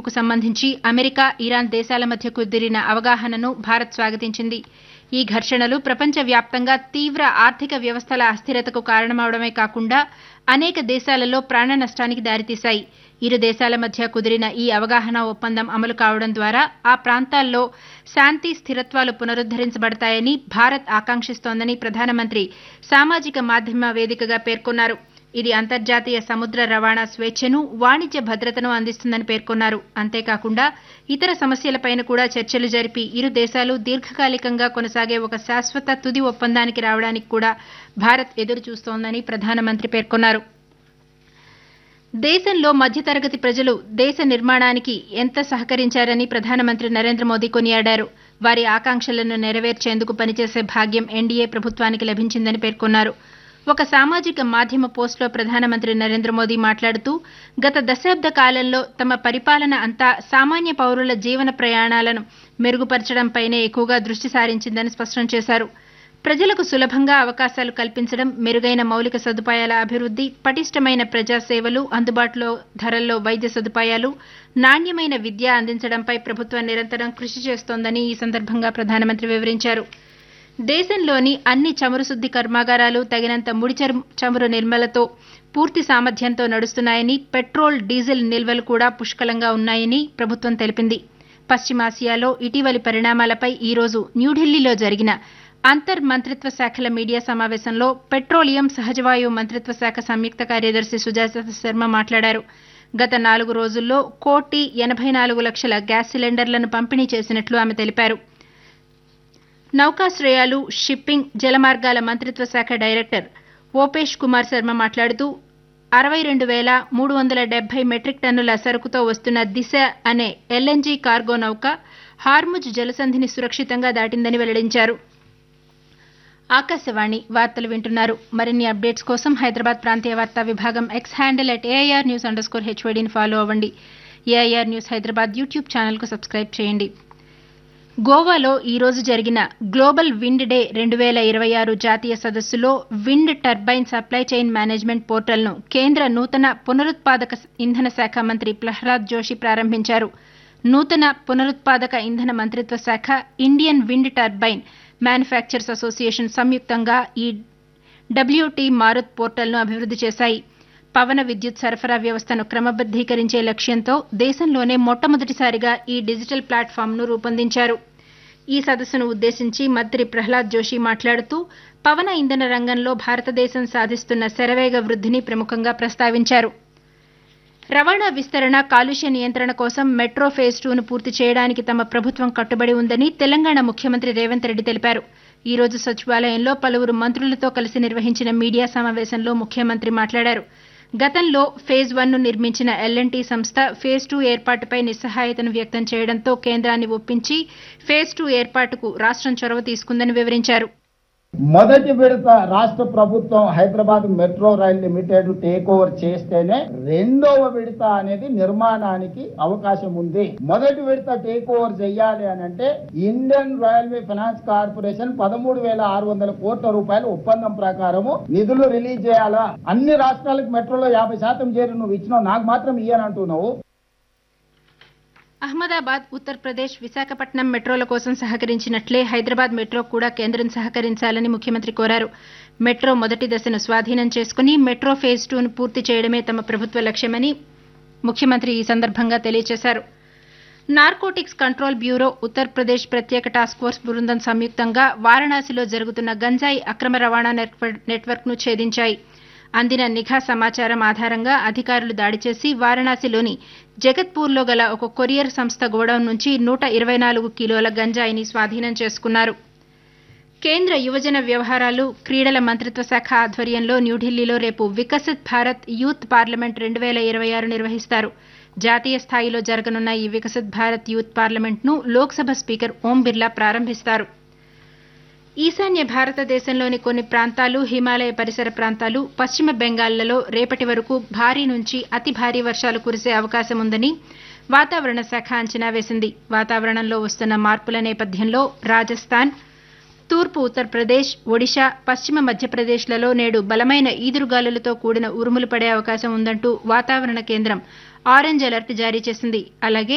నియంత్రణకు సంబంధించి America Iran దేశాల మధ్య కుదిరిన అవగాహనను భారత్ స్వాగతించింది ఈ ఘర్షణలు ప్రపంచవ్యాప్తంగా తీవ్ర ఆర్థిక వ్యవస్థల అస్థిరతకు కారణమవడమే కాకుండా అనేక దేశాలలో ప్రాణ నష్టానికి దారితీశాయి ఇరు దేశాల మధ్య కుదిరిన ఈ అవగాహన ఒప్పందం అమలు కావడం ద్వారా ఆ ప్రాంతాల్లో శాంతి స్థిరత్వాలు పునరుద్దరించబడతాయని భారత్ ఆకాంక్షిస్తోందని ప్రధానమంత్రి సామాజిక మాధ్యమ వేదికగా పేర్కొన్నారు ఇది అంతర్జాతీయ సముద్ర రవాణా స్వేచ్ఛను వాణిజ్య భద్రతను అందిస్తుందని పేర్కొన్నారు అంతేకాకుండా ఇతర సమస్యలపైన కూడా చర్చలు జరిపి ఇరు దేశాలు దీర్ఘకాలికంగా కొనసాగే ఒక శాశ్వత తుది ఒప్పందానికి రావడానికి కూడా భారత్ ఎదురు చూస్తోందని ప్రధానమంత్రి పేర్కొన్నారు దేశంలో మధ్యతరగతి ప్రజలు దేశ నిర్మాణానికి ఎంత సహకరించారని ప్రధానమంత్రి నరేంద్ర మోదీ కొనియాడారు వారి ఆకాంక్షలను నెరవేర్చేందుకు పనిచేసే భాగ్యం ఎన్డీఏ ప్రభుత్వానికి లభించిందని పేర్కొన్నారు ఒక సామాజిక మాధ్యమ పోస్టులో ప్రధానమంత్రి నరేంద్ర మోదీ మాట్లాడుతూ గత దశాబ్ద కాలంలో తమ పరిపాలన అంతా సామాన్య పౌరుల జీవన ప్రయాణాలను మెరుగుపరచడంపైనే ఎక్కువగా దృష్టి సారించిందని స్పష్టం చేశారు ప్రజలకు సులభంగా అవకాశాలు కల్పించడం మెరుగైన మౌలిక సదుపాయాల అభివృద్ధి పటిష్టమైన ప్రజాసేవలు అందుబాటులో ధరల్లో వైద్య సదుపాయాలు నాణ్యమైన విద్య అందించడంపై ప్రభుత్వం నిరంతరం కృషి చేస్తోందని ఈ సందర్భంగా ప్రధానమంత్రి వివరించారు దేశంలోని అన్ని చమురు శుద్ధి కర్మాగారాలు తగినంత ముడి చమురు నిర్మలతో పూర్తి సామర్థ్యంతో నడుస్తున్నాయని పెట్రోల్ డీజిల్ నిల్వలు కూడా పుష్కలంగా ఉన్నాయని ప్రభుత్వం తెలిపింది పశ్చిమాసియాలో ఇటీవలి పరిణామాలపై ఈరోజు న్యూఢిల్లీలో జరిగిన అంతర్ మంత్రిత్వ శాఖల మీడియా సమావేశంలో పెట్రోలియం సహజవాయువు మంత్రిత్వ శాఖ సంయుక్త కార్యదర్శి సుజాత శర్మ మాట్లాడారు గత నాలుగు రోజుల్లో కోటి ఎనభై నాలుగు లక్షల గ్యాస్ సిలిండర్లను పంపిణీ చేసినట్లు ఆమె తెలిపారు నౌకాశ్రయాలు షిప్పింగ్ జలమార్గాల మంత్రిత్వ శాఖ డైరెక్టర్ ఓపేష్ కుమార్ శర్మ మాట్లాడుతూ అరవై రెండు వేల మూడు వందల డెబ్బై మెట్రిక్ టన్నుల సరుకుతో వస్తున్న దిశ అనే ఎల్ఎన్జీ కార్గో నౌక హార్ముజ్ జలసంధిని సురక్షితంగా దాటిందని వెల్లడించారు ఆకాశవాణి వార్తలు వింటున్నారు మరిన్ని అప్డేట్స్ కోసం హైదరాబాద్ ప్రాంతీయ వార్తా విభాగం X handle at AIR news underscore హెచ్వైడీని ఫాలో అవ్వండి ఏఐఆర్ న్యూస్ హైదరాబాద్ యూట్యూబ్ ఛానల్కు సబ్స్క్రైబ్ చేయండి గోవాలో ఈ రోజు జరిగిన గ్లోబల్ విండ్ డే రెండు వేల ఇరవై ఆరు జాతీయ సదస్సులో wind turbine supply chain management పోర్టల్ను కేంద్ర నూతన పునరుత్పాదక ఇంధన శాఖ మంత్రి ప్రహ్లాద్ జోషి ప్రారంభించారు నూతన పునరుత్పాదక ఇంధన మంత్రిత్వ శాఖ Indian wind turbine manufacturers association సంయుక్తంగా ఈ డబ్ల్యూటీ మారుత్ పోర్టల్ను అభివృద్ధి చేశాయి పవన విద్యుత్ సరఫరా వ్యవస్థను క్రమబద్దీకరించే లక్ష్యంతో దేశంలోనే మొట్టమొదటిసారిగా ఈ డిజిటల్ ప్లాట్ఫామ్ను రూపొందించారు ఈ సదస్సును ఉద్దేశించి మంత్రి ప్రహ్లాద్ జోషి మాట్లాడుతూ పవన ఇంధన రంగంలో భారతదేశం సాధిస్తున్న శరవేగ వృద్ధిని ప్రముఖంగా ప్రస్తావించారు రవాణా విస్తరణ కాలుష్య నియంత్రణ కోసం మెట్రో ఫేజ్ టూను పూర్తి చేయడానికి తమ ప్రభుత్వం కట్టుబడి ఉందని తెలంగాణ ముఖ్యమంత్రి రేవంత్ రెడ్డి తెలిపారు ఈ రోజు సచివాలయంలో పలువురు మంత్రులతో కలిసి నిర్వహించిన మీడియా సమావేశంలో ముఖ్యమంత్రి మాట్లాడారు గతంలో ఫేజ్ వన్ ను నిర్మించిన ఎల్ఎన్టీ సంస్థ ఫేజ్ టూ ఏర్పాటుపై నిస్సహాయతను వ్యక్తం చేయడంతో కేంద్రాన్ని ఒప్పించి ఫేజ్ టూ ఏర్పాటుకు రాష్ట్రం చొరవ తీసుకుందని వివరించారు మొదటి విడత రాష్ట్ర ప్రభుత్వం Hyderabad metro rail limited take over చేస్తేనే రెండవ విడత అనేది నిర్మాణానికి అవకాశం ఉంది మొదటి విడత టేక్ ఓవర్ చేయాలి అని అంటే ఇండియన్ రైల్వే ఫైనాన్స్ కార్పొరేషన్ పదమూడు వేల ఆరు వందల కోట్ల రూపాయల ఒప్పందం ప్రకారము నిధులు రిలీజ్ చేయాలా అన్ని రాష్ట్రాలకు మెట్రోలో యాభై శాతం చేరి నువ్వు ఇచ్చినావు నాకు మాత్రం ఇయ్యనంటున్నావు అహ్మదాబాద్ ఉత్తరప్రదేశ్ విశాఖపట్నం మెట్రోల కోసం సహకరించినట్లే హైదరాబాద్ మెట్రో కూడా కేంద్రం సహకరించాలని ముఖ్యమంత్రి కోరారు మెట్రో మొదటి దశను స్వాధీనం చేసుకుని మెట్రో ఫేజ్ టూను పూర్తి చేయడమే తమ ప్రభుత్వ లక్ష్యమని ముఖ్యమంత్రి ఈ సందర్భంగా తెలియజేశారు నార్కోటిక్స్ కంట్రోల్ బ్యూరో ఉత్తరప్రదేశ్ ప్రత్యేక టాస్క్ ఫోర్స్ బృందం సంయుక్తంగా వారణాసిలో జరుగుతున్న గంజాయి అక్రమ రవాణా నెట్వర్క్ను ఛేదించాయి అందిన నిఘా సమాచారం ఆధారంగా అధికారులు దాడి చేసి వారణాసిలోని జగత్పూర్లో గల ఒక కొరియర్ సంస్థ గోడౌన్ నుంచి నూట ఇరవై నాలుగు కిలోల గంజాయిని స్వాధీనం చేసుకున్నారు కేంద్ర యువజన వ్యవహారాలు క్రీడల మంత్రిత్వ శాఖ ఆధ్వర్యంలో న్యూఢిల్లీలో రేపు వికసిత్ భారత్ యూత్ పార్లమెంట్ రెండు వేల ఇరవై ఆరు నిర్వహిస్తారు జాతీయ స్థాయిలో జరగనున్న ఈ వికసిత్ భారత్ యూత్ పార్లమెంట్ను లోక్సభ స్పీకర్ ఓం బిర్లా ప్రారంభిస్తారు ఈశాన్య భారతదేశంలోని కొన్ని ప్రాంతాలు హిమాలయ పరిసర ప్రాంతాలు పశ్చిమ బెంగాల్లలో రేపటి వరకు భారీ నుంచి అతి భారీ వర్షాలు కురిసే అవకాశం ఉందని వాతావరణ శాఖ అంచనా వేసింది వాతావరణంలో వస్తున్న మార్పుల నేపథ్యంలో రాజస్థాన్ తూర్పు ఉత్తరప్రదేశ్ ఒడిశా పశ్చిమ మధ్యప్రదేశ్లలో నేడు బలమైన ఈదురుగాలులతో కూడిన ఉరుములు పడే అవకాశం ఉందంటూ వాతావరణ కేంద్రం ఆరెంజ్ అలర్ట్ జారీ చేసింది అలాగే